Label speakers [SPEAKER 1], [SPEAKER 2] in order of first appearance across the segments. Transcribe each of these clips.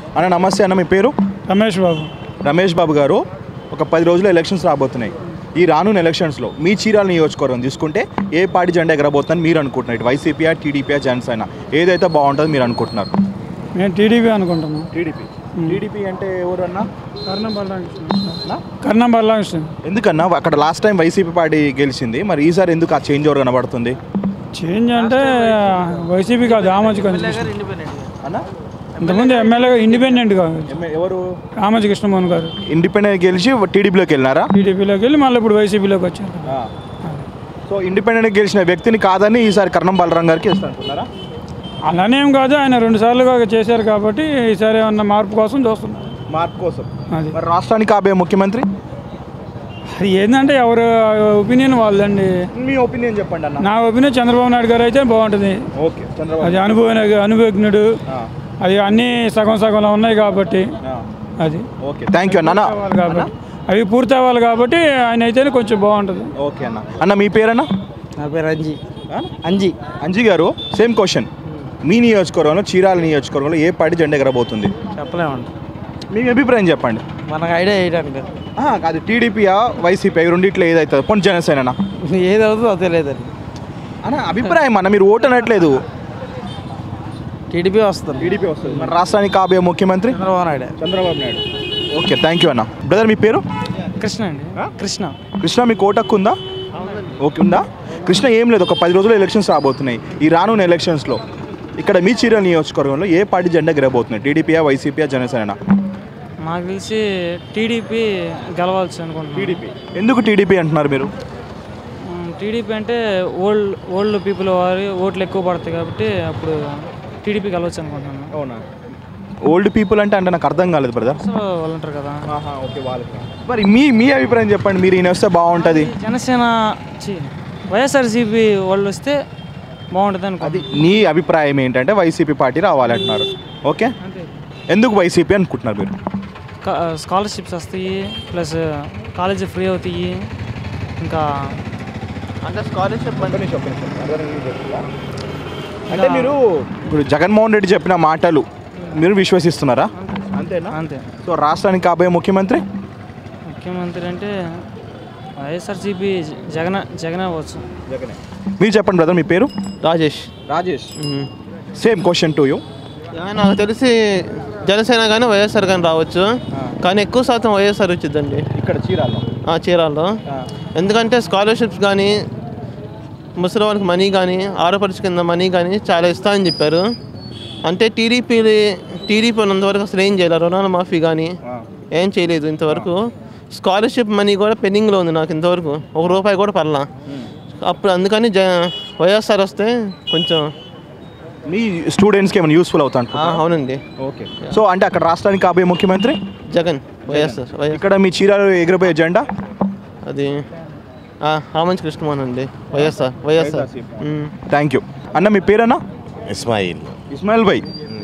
[SPEAKER 1] అన్న నమస్తే అన్న మీ పేరు
[SPEAKER 2] రమేష్ బాబు
[SPEAKER 1] రమేష్ బాబు గారు ఒక పది రోజులు ఎలక్షన్స్ రాబోతున్నాయి ఈ రానున్న ఎలక్షన్స్లో మీ చీరాల నియోజకవర్గం తీసుకుంటే ఏ పార్టీ జెండా ఎగరబోతుందని మీరు అనుకుంటున్నారు ఇటు వైసీపీఆ టీడీపీఆ జనసేన ఏదైతే బాగుంటుందో మీరు అనుకుంటున్నారు
[SPEAKER 2] నేను టీడీపీ అనుకుంటున్నాను
[SPEAKER 1] టీడీపీ టీడీపీ అంటే ఎవరన్నా
[SPEAKER 2] కర్ణం బలరామకృష్ణ కర్ణం బలరామకృష్ణ
[SPEAKER 1] ఎందుకన్నా అక్కడ లాస్ట్ టైం వైసీపీ పార్టీ గెలిచింది మరి ఈసారి ఎందుకు ఆ చేంజ్ ఓవర్ కనబడుతుంది
[SPEAKER 2] చేంజ్ అంటే వైసీపీ కాదు ఆమంచి కృష్ణ
[SPEAKER 1] అన్న
[SPEAKER 2] ఇంతకుముందు ఎమ్మెల్యే ఇండిపెండెంట్ కాదు
[SPEAKER 1] ఎమ్మె- ఎవరు
[SPEAKER 2] ఆమంచి కృష్ణమోహన్ గారు
[SPEAKER 1] ఇండిపెండెంట్ గెలిచి టీడీపీలోకి వెళ్ళినారా
[SPEAKER 2] టీడీపీలోకి వెళ్ళి మళ్ళీ ఇప్పుడు వైసీపీలోకి వచ్చారు
[SPEAKER 1] సో ఇండిపెండెంట్ గెలిచిన వ్యక్తిని కాదని ఈసారి కర్ణం బలరాం గారికి ఇస్తా అనుకున్నారా
[SPEAKER 2] అలానే ఏం కాదు ఆయన రెండు సార్లుగా చేశారు కాబట్టి ఈసారి ఏమన్నా మార్పు కోసం చూస్తున్నారు
[SPEAKER 1] మార్పు కోసం
[SPEAKER 2] అది
[SPEAKER 1] మరి రాష్ట్రానికి కాబోయే ముఖ్యమంత్రి
[SPEAKER 2] అది ఏంటంటే ఎవరు ఒపీనియన్ వాళ్ళండి
[SPEAKER 1] మీ ఒపీనియన్ చెప్పండి అన్న
[SPEAKER 2] నా ఒపీనియన్ చంద్రబాబు నాయుడు గారు అయితే బాగుంటుంది
[SPEAKER 1] ఓకే చంద్రబాబు
[SPEAKER 2] అది అనుభవ అనుభవజ్ఞుడు
[SPEAKER 1] ఆ,
[SPEAKER 2] అది అన్నీ సగం సగంలో ఉన్నాయి కాబట్టి
[SPEAKER 1] ఆ,
[SPEAKER 2] అది
[SPEAKER 1] ఓకే థ్యాంక్ యూ అన్న అన్న
[SPEAKER 2] అవ్వాలి కాబట్టి అవి పూర్తి అవ్వాలి కాబట్టి ఆయన అయితేనే కొంచెం బాగుంటుంది
[SPEAKER 1] ఓకే అన్న అన్న మీ పేరన్నా
[SPEAKER 3] నా పేరు అంజీ
[SPEAKER 1] ఆ?
[SPEAKER 3] అంజీ
[SPEAKER 1] అంజీ గారు సేమ్ క్వశ్చన్ మీ నియోజకవర్గంలో చీరాల నియోజకవర్గంలో ఏ పార్టీ జెండా ఎగరబోతుంది
[SPEAKER 3] చెప్పలేమండి
[SPEAKER 1] మీ అభిప్రాయం చెప్పండి
[SPEAKER 3] మనకు ఐడియా వేయడానికి
[SPEAKER 1] ఆ, కాదు టీడీపీయా వైసీపీ రెండిట్లో ఏదైతుంది పోనీ జనసేన
[SPEAKER 3] ఏది అవుతుందో తెలియదండి
[SPEAKER 1] అన్న అభిప్రాయం అన్న మీరు ఓటు అనట్లేదు
[SPEAKER 3] టీడీపీ వస్తుంది
[SPEAKER 1] టీడీపీ వస్తుంది మరి రాష్ట్రానికి కాబోయే ముఖ్యమంత్రి
[SPEAKER 3] Chandrababu Naidu
[SPEAKER 1] Chandrababu Naidu okay thank you అన్న బ్రదర్ మీ పేరు
[SPEAKER 2] కృష్ణ అండి కృష్ణ
[SPEAKER 1] కృష్ణ మీకు ఓటు హక్కు ఉందా ఓకే ఉందా కృష్ణ ఏం లేదు ఒక పది రోజులు ఎలక్షన్స్ రాబోతున్నాయి ఈ రానున్న ఎలక్షన్స్లో ఇక్కడ మీ చీరల నియోజకవర్గంలో ఏ పార్టీ జెండా గిరబోతున్నాయి టీడీపీయా వైసీపీయా జనసేన
[SPEAKER 4] నాకు తెలిసి టీడీపీ గెలవాల్సి అనుకుంటున్నాను
[SPEAKER 1] టీడీపీ ఎందుకు టీడీపీ అంటున్నారు మీరు
[SPEAKER 4] మ్, టీడీపీ అంటే ఓల్డ్ ఓల్డ్ పీపుల్ వారి ఓట్లు ఎక్కువ పడతాయి కాబట్టి అప్పుడు టీడీపీ గెలవచ్చు అనుకుంటున్నాను
[SPEAKER 1] అవునా ఓల్డ్ పీపుల్ అంటే అంటే నాకు అర్థం కాలేదు బ్రదర్
[SPEAKER 4] సో వాళ్ళు ఉంటారు కదా
[SPEAKER 1] ఓకే వాళ్ళకి మరి మీ మీ అభిప్రాయం చెప్పండి మీరు ఈయన వస్తే బాగుంటుంది
[SPEAKER 4] జనసేన ఛీ, వైఎస్ఆర్సీపీ వాళ్ళు వస్తే బాగుంటుంది అనుకో
[SPEAKER 1] అది నీ అభిప్రాయం ఏంటంటే వైసీపీ పార్టీ రావాలంటున్నారు ఓకే
[SPEAKER 4] అంతే
[SPEAKER 1] ఎందుకు వైసీపీ అనుకుంటున్నారు మీరు
[SPEAKER 4] స్కాలర్షిప్స్ వస్తాయి ప్లస్ కాలేజీ ఫ్రీ అవుతాయి ఇంకా
[SPEAKER 3] అంటే స్కాలర్షిప్
[SPEAKER 1] అంటే మీరు ఇప్పుడు జగన్మోహన్ రెడ్డి చెప్పిన మాటలు మీరు విశ్వసిస్తున్నారా అంతేనా
[SPEAKER 4] అంతే
[SPEAKER 1] సో రాష్ట్రానికి కాబోయే ముఖ్యమంత్రి
[SPEAKER 4] ముఖ్యమంత్రి అంటే వైఎస్ఆర్సీపీ జగన్ జగన్ అవ్వచ్చు
[SPEAKER 1] జగనే మీరు చెప్పండి బ్రదర్ మీ పేరు
[SPEAKER 3] Rajesh
[SPEAKER 1] Rajesh same question to you
[SPEAKER 3] నాకు తెలిసి జనసేన కానీ వైఎస్ఆర్ కానీ రావచ్చు కానీ ఎక్కువ శాతం వైఎస్ఆర్ వచ్చిందండి
[SPEAKER 1] ఇక్కడ చీరాల్లో
[SPEAKER 3] ఆ చీరాల్లో ఎందుకంటే స్కాలర్షిప్స్ కానీ ముసలి వాళ్ళకి మనీ కానీ ఆరోపరిచి కింద మనీ కానీ చాలా ఇస్తా అని చెప్పారు అంటే టీడీపీ టీడీపీ ఉన్నంతవరకు అసలు ఏం చేయలేరు రుణాల మాఫీ కానీ ఏం చేయలేదు ఇంతవరకు స్కాలర్షిప్ మనీ కూడా పెండింగ్లో ఉంది నాకు ఇంతవరకు ఒక రూపాయి కూడా పడలా అప్పుడు అందుకని జ వైఎస్ఆర్ వస్తే కొంచెం
[SPEAKER 1] మీ స్టూడెంట్స్కి ఏమైనా యూస్ఫుల్ అవుతా
[SPEAKER 3] ఆ, అవునండి
[SPEAKER 1] ఓకే సో అంటే అక్కడ రాష్ట్రానికి కాబోయే ముఖ్యమంత్రి
[SPEAKER 3] జగన్ వైఎస్ఆర్ వైఎస్
[SPEAKER 1] ఇక్కడ మీ చీరాలు ఎగిరిపోయే జెండా
[SPEAKER 3] అది ఆ, ఆమంచి కృష్ణమోహన్ అండి వైఎస్ఆర్ వైఎస్ఆర్ ఉమ్.
[SPEAKER 1] థ్యాంక్ యూ అన్న మీ పేరన్నా
[SPEAKER 5] ఇస్మాయిల్
[SPEAKER 1] ఇస్మాయిల్ భాయ్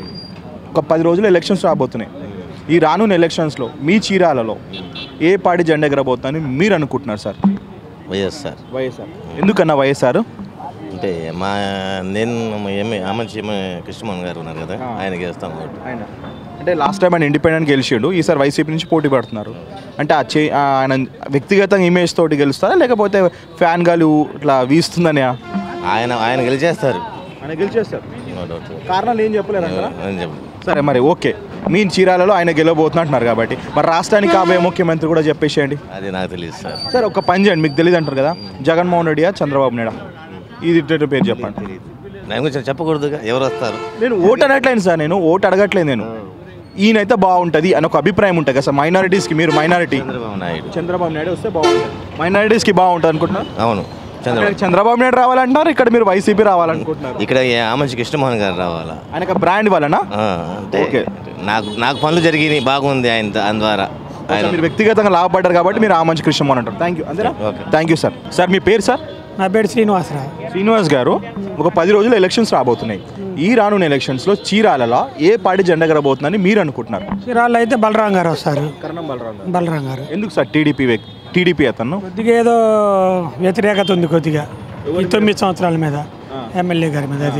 [SPEAKER 1] ఒక పది రోజులు ఎలక్షన్స్ రాబోతున్నాయి ఈ రానున్న ఎలక్షన్స్లో మీ చీరాలలో ఏ పార్టీ జెండా ఎగరబోతుందని మీరు అనుకుంటున్నారు సార్
[SPEAKER 5] వైఎస్ఆర్
[SPEAKER 1] వైఎస్ఆర్ ఎందుకన్నా వైఎస్ఆర్
[SPEAKER 5] అంటే మా నేను ఏమి ఆమంచి కృష్ణమోహన్ గారు ఉన్నారు కదా ఆయనకి వేస్తాం ఓటు
[SPEAKER 1] ఆయన అంటే లాస్ట్ టైం ఆయన ఇండిపెండెంట్ గెలిచాడు ఈసారి వైసీపీ నుంచి పోటీ పడుతున్నారు అంటే ఆ చే ఆ ఆయన వ్యక్తిగతంగా ఇమేజ్ తోటి గెలుస్తారా లేకపోతే ఫ్యాన్ గాలు ఇట్లా వీస్తుందని
[SPEAKER 5] ఆయన ఆయన గెలిచేస్తారు
[SPEAKER 1] ఆయన గెలిచేస్తారు
[SPEAKER 5] నో డౌట్
[SPEAKER 1] కారణాలు ఏం చెప్పలేరు
[SPEAKER 5] అని చెప్పు
[SPEAKER 1] సరే మరి ఓకే మీ చీరాలలో ఆయన గెలవబోతున్నట్టున్నారు కాబట్టి మరి రాష్ట్రానికి కాబోయే ముఖ్యమంత్రి కూడా చెప్పేసేయండి
[SPEAKER 5] అది నాకు తెలియదు సార్
[SPEAKER 1] సార్ ఒక పని చేయండి మీకు తెలియదు అంటారు కదా జగన్మోహన్ రెడ్డియా చంద్రబాబు నాయుడు ఇది ఇద్దరి పేరు చెప్పండి
[SPEAKER 5] తెలియదు నేను కొంచెం చెప్పకూడదుగా ఎవరు వస్తారు
[SPEAKER 1] నేను ఓటు అనట్లేదు సార్ నేను ఓటు అడగట్లేదు నేను ఈయనైతే బాగుంటుంది అని ఒక అభిప్రాయం ఉంటుంది కదా సార్ మైనారిటీస్కి మీరు మైనారిటీ
[SPEAKER 5] చంద్రబాబు నాయుడు
[SPEAKER 1] చంద్రబాబు నాయుడు వస్తే బాగుంటుంది మైనారిటీస్కి బాగుంటుంది అనుకుంటున్నారు
[SPEAKER 5] అవును చంద్రబాబు
[SPEAKER 1] ఇక్కడ చంద్రబాబు నాయుడు రావాలంటున్నారు ఇక్కడ మీరు వైసీపీ రావాలనుకుంటున్నారు
[SPEAKER 5] ఇక్కడ ఏ ఆమంచి కృష్ణమోహన్ గారు రావాలా
[SPEAKER 1] ఆయనకు బ్రాండ్ వలన
[SPEAKER 5] ఆ, అంటే
[SPEAKER 1] ఓకే.
[SPEAKER 5] నాకు నాకు పనులు జరిగినాయి బాగుంది ఆయన ఆయన ద్వారా ఆయన
[SPEAKER 1] మీరు వ్యక్తిగతంగా లాభపడ్డారు కాబట్టి మీరు ఆ మంచి కృష్ణ అంటారు థ్యాంక్ యూ అంతేనా
[SPEAKER 5] okay.
[SPEAKER 1] Thank you sir sir మీ పేరు సార్
[SPEAKER 2] నా పేరు శ్రీనివాసరావు
[SPEAKER 1] శ్రీనివాస్ గారు ఒక పది రోజులు ఎలక్షన్స్ రాబోతున్నాయి ఈ రానున్న ఎలక్షన్స్లో చీరాలలో ఏ పార్టీ జెండా గరబోతుందని మీరు అనుకుంటున్నారు
[SPEAKER 2] చీరాల్లో అయితే బలరాం గారు వస్తారు
[SPEAKER 1] కరణం బలరాం
[SPEAKER 2] బలరాం గారు
[SPEAKER 1] ఎందుకు సార్ టీడీపీ వ్యక్తి టీడీపీ అతను
[SPEAKER 2] కొద్దిగా ఏదో వ్యతిరేకత ఉంది కొద్దిగా ఈ తొమ్మిది సంవత్సరాల మీద ఎమ్మెల్యే గారి మీద అది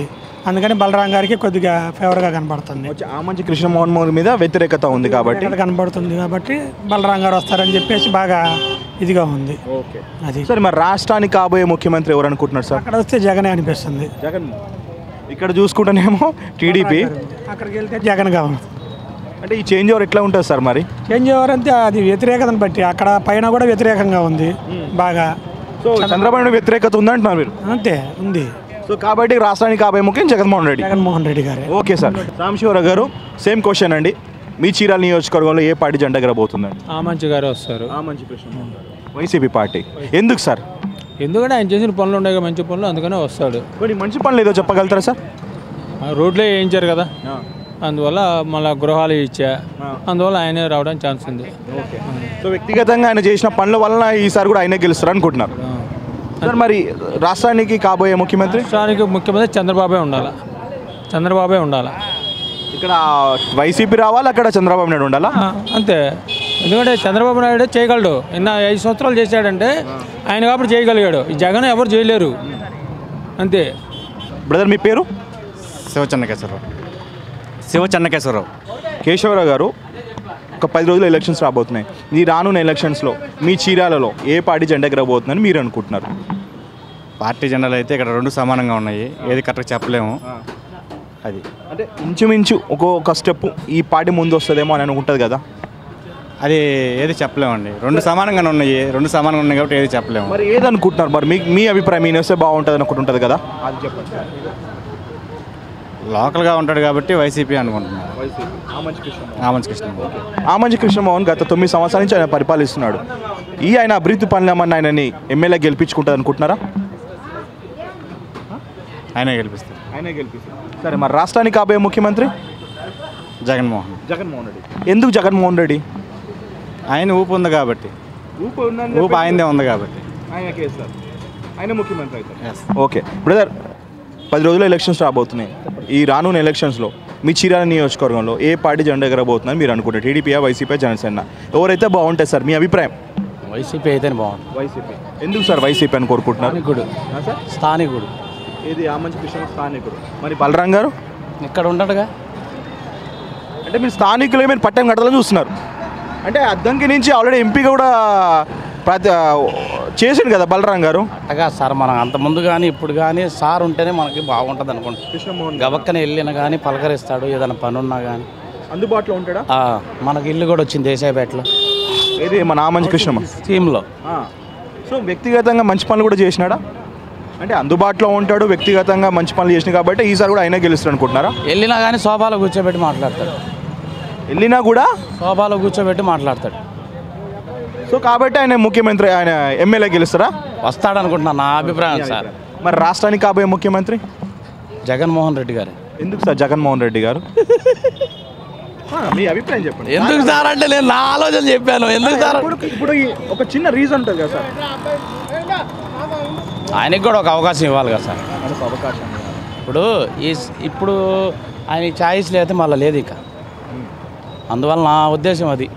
[SPEAKER 6] అందుకని బలరాం గారికి కొద్దిగా ఫేవర్గా కనబడుతుంది
[SPEAKER 1] వచ్చి ఆమంచి కృష్ణమోహన్ మోహన్ మీద వ్యతిరేకత ఉంది కాబట్టి
[SPEAKER 6] ఇక్కడ కనబడుతుంది కాబట్టి బలరాం గారు వస్తారని చెప్పేసి బాగా ఇదిగా ఉంది
[SPEAKER 1] ఓకే
[SPEAKER 6] అది
[SPEAKER 1] సరే మరి రాష్ట్రానికి కాబోయే ముఖ్యమంత్రి ఎవరు అనుకుంటున్నారు సార్
[SPEAKER 6] అక్కడ వస్తే జగనే అనిపిస్తుంది
[SPEAKER 1] జగన్ ఇక్కడ చూసుకుంటేనేమో టీడీపీ
[SPEAKER 6] అక్కడికి వెళ్తే జగన్ కావాలి
[SPEAKER 1] అంటే ఈ చేంజ్ ఓవర్ ఎట్లా ఉంటుంది సార్ మరి
[SPEAKER 6] చేంజ్ ఎవరంటే అది వ్యతిరేకతను బట్టి అక్కడ పైన కూడా వ్యతిరేకంగా ఉంది బాగా
[SPEAKER 1] సో చంద్రబాబు నాయుడు వ్యతిరేకత ఉందంటున్నారు మీరు
[SPEAKER 6] అంతే ఉంది
[SPEAKER 1] సో కాబట్టి రాష్ట్రానికి కాబోయే ముఖ్యం జగన్మోహన్ రెడ్డి
[SPEAKER 6] జగన్మోహన్ రెడ్డి గారే
[SPEAKER 1] ఓకే సార్ రామశివరావు గారు సేమ్ క్వశ్చన్ అండి మీ చీరాల నియోజకవర్గంలో ఏ పార్టీ జెండా ఎగరబోతుందండి
[SPEAKER 7] ఆమంచి గారు వస్తారు
[SPEAKER 1] మంచి ప్రశ్న వైసీపీ పార్టీ ఎందుకు సార్
[SPEAKER 7] ఎందుకంటే ఆయన చేసిన పనులు ఉన్నాయి కదా, మంచి పనులు అందుకనే వస్తాడు
[SPEAKER 1] కొన్ని మంచి పనులు ఏదో చెప్పగలుగుతారా సార్
[SPEAKER 7] ఆ రోడ్లే వేయించారు కదా అందువల్ల మళ్ళీ గృహాలు ఇచ్చా అందువల్ల ఆయనే రావడానికి ఛాన్స్ ఉంది
[SPEAKER 1] ఓకే సో వ్యక్తిగతంగా ఆయన చేసిన పనుల వలన ఈసారి కూడా ఆయనే గెలుస్తారు అనుకుంటున్నారు సార్ మరి రాష్ట్రానికి కాబోయే ముఖ్యమంత్రి
[SPEAKER 7] రాష్ట్రానికి ముఖ్యమంత్రి చంద్రబాబే ఉండాలి చంద్రబాబే ఉండాలి
[SPEAKER 1] ఇక్కడ వైసీపీ రావాలి అక్కడ చంద్రబాబు నాయుడు ఉండాలా
[SPEAKER 7] ఆ, అంతే ఎందుకంటే చంద్రబాబు నాయుడు చేయగలడు నిన్న ఐదు సంవత్సరాలు చేశాడంటే ఆయన కాబట్టి చేయగలిగాడు ఈ జగన్ ఎవరు చేయలేరు అంతే
[SPEAKER 1] బ్రదర్ మీ పేరు
[SPEAKER 8] శివచెన్నకేశ్వరరావు శివచెన్నకేశ్వరరావు
[SPEAKER 1] కేశవరావు గారు ఒక పది రోజులు ఎలక్షన్స్ రాబోతున్నాయి ఈ రానున్న ఎలక్షన్స్లో మీ చీరాలలో ఏ పార్టీ జెండా ఎగరబోతుందని మీరు అనుకుంటున్నారు
[SPEAKER 8] పార్టీ జెండాలు అయితే ఇక్కడ రెండు సమానంగా ఉన్నాయి ఏది కరెక్ట్గా చెప్పలేము అది
[SPEAKER 1] అంటే ఇంచుమించు ఒక్కొక్క స్టెప్ ఈ పార్టీ ముందు వస్తుందేమో అని అనుకుంటుంది కదా
[SPEAKER 8] అది ఏది చెప్పలేమండి రెండు సమానంగానే ఉన్నాయి రెండు సమానంగా ఉన్నాయి కాబట్టి ఏది చెప్పలేము
[SPEAKER 1] మరి ఏది అనుకుంటున్నారు మరి మీ మీ అభిప్రాయం ఈయన వస్తే బాగుంటుంది అనుకుంటు ఉంటుంది కదా అది చెప్పండి
[SPEAKER 8] లోకల్గా ఉంటాడు కాబట్టి వైసీపీ అనుకుంటున్నాను ఆమంచి కృష్ణ
[SPEAKER 1] ఆమంచి కృష్ణమోహన్ గత తొమ్మిది సంవత్సరాల నుంచి ఆయన పరిపాలిస్తున్నాడు ఈ ఆయన అభివృద్ధి పనులేమన్నా ఆయనని ఎమ్మెల్యే గెలిపించుకుంటుంది అనుకుంటున్నారా
[SPEAKER 8] ఆయనే గెలిపిస్తారు
[SPEAKER 1] ఆయనే గెలిపిస్తారు సరే మరి రాష్ట్రానికి కాబోయే ముఖ్యమంత్రి
[SPEAKER 8] జగన్మోహన్
[SPEAKER 1] జగన్మోహన్ రెడ్డి ఎందుకు జగన్మోహన్ రెడ్డి
[SPEAKER 8] ఆయన ఊపు ఉంది కాబట్టి ఊపు ఆయనదే ఉంది కాబట్టి
[SPEAKER 1] ఆయన ముఖ్యమంత్రి
[SPEAKER 8] Yes.
[SPEAKER 1] ఓకే బ్రదర్ పది రోజులు ఎలక్షన్స్ రాబోతున్నాయి ఈ రానున్న ఎలక్షన్స్లో మీ చీరాల నియోజకవర్గంలో ఏ పార్టీ జెండా ఎగరబోతుందని మీరు అనుకుంటారు టీడీపీయా వైసీపీ జనసేన ఎవరైతే బాగుంటుంది సార్ మీ అభిప్రాయం
[SPEAKER 9] వైసీపీ అయితేనే బాగుంది
[SPEAKER 1] వైసీపీ ఎందుకు సార్ వైసీపీ అని కోరుకుంటున్నారు
[SPEAKER 9] స్థానికుడు స్థానికుడు
[SPEAKER 1] ఏది ఆమంచి కృష్ణ స్థానికుడు మరి బలరాం గారు
[SPEAKER 9] ఇక్కడ ఉండడుగా
[SPEAKER 1] అంటే మీరు స్థానికులే మీరు పట్టం కట్టాలని చూస్తున్నారు అంటే అద్దంకి నుంచి ఆల్రెడీ ఎంపీ కూడా ప్రతి చేసిండు కదా బలరాం గారు
[SPEAKER 9] అట్టగా సార్ మనం అంత ముందు కానీ ఇప్పుడు కానీ సార్ ఉంటేనే మనకి బాగుంటుంది అనుకుంటా
[SPEAKER 1] కృష్ణమోహన్
[SPEAKER 9] గబక్కన వెళ్ళిన కానీ పలకరిస్తాడు ఏదైనా పని ఉన్నా కానీ
[SPEAKER 1] అందుబాటులో ఉంటాడా
[SPEAKER 9] మనకి ఇల్లు కూడా వచ్చింది దేశాయపేటలో
[SPEAKER 1] ఏది మన ఆమంచి కృష్ణమ్మ
[SPEAKER 9] స్కీమ్లో
[SPEAKER 1] సో వ్యక్తిగతంగా మంచి పనులు కూడా చేసినాడా అంటే అందుబాటులో ఉంటాడు వ్యక్తిగతంగా మంచి పనులు చేసిన కాబట్టి ఈసారి కూడా ఆయన గెలుస్తాడు అనుకుంటున్నారా
[SPEAKER 9] వెళ్ళినా కానీ సోఫాలో కూర్చోబెట్టి మాట్లాడతాడు
[SPEAKER 1] వెళ్ళినా కూడా
[SPEAKER 9] సోఫాలో కూర్చోబెట్టి మాట్లాడతాడు
[SPEAKER 1] సో కాబట్టి ఆయన ముఖ్యమంత్రి ఆయన ఎమ్మెల్యే గెలుస్తారా
[SPEAKER 9] వస్తాడు అనుకుంటున్నాను నా అభిప్రాయం సార్
[SPEAKER 1] మరి రాష్ట్రానికి కాబోయే ముఖ్యమంత్రి
[SPEAKER 9] జగన్మోహన్ రెడ్డి గారు
[SPEAKER 1] ఎందుకు సార్ జగన్మోహన్ రెడ్డి గారు ఆ, మీ అభిప్రాయం చెప్పండి
[SPEAKER 9] ఎందుకు సార్ అంటే నేను నా ఆలోచన చెప్పాను ఎందుకు సార్
[SPEAKER 1] ఇప్పుడు ఇప్పుడు ఈ ఒక చిన్న రీజన్ ఉంటుంది కదా సార్
[SPEAKER 9] ఆయనకి కూడా ఒక అవకాశం ఇవ్వాలి కదా సార్
[SPEAKER 1] మనకు అవకాశం
[SPEAKER 9] ఇప్పుడు ఈ ఇప్పుడు ఆయన ఛాయిస్ లేకపోతే మళ్ళీ లేదు ఇక అందువల్ల నా ఉద్దేశం అది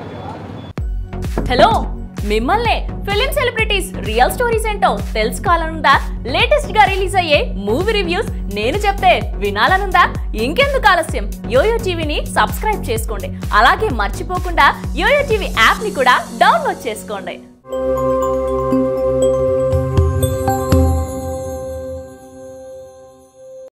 [SPEAKER 10] హలో మిమ్మల్నే ఫిలిం సెలబ్రిటీస్ రియల్ స్టోరీస్ ఏంటో తెలుసుకోవాలనుందా లేటెస్ట్ గా రిలీజ్ అయ్యే మూవీ రివ్యూస్ నేను చెప్తే వినాలనుందా ఇంకెందుకు ఆలస్యం యోయో టీవీని సబ్స్క్రైబ్ చేసుకోండి అలాగే మర్చిపోకుండా యోయో టీవీ యాప్ ని కూడా డౌన్లోడ్ చేసుకోండి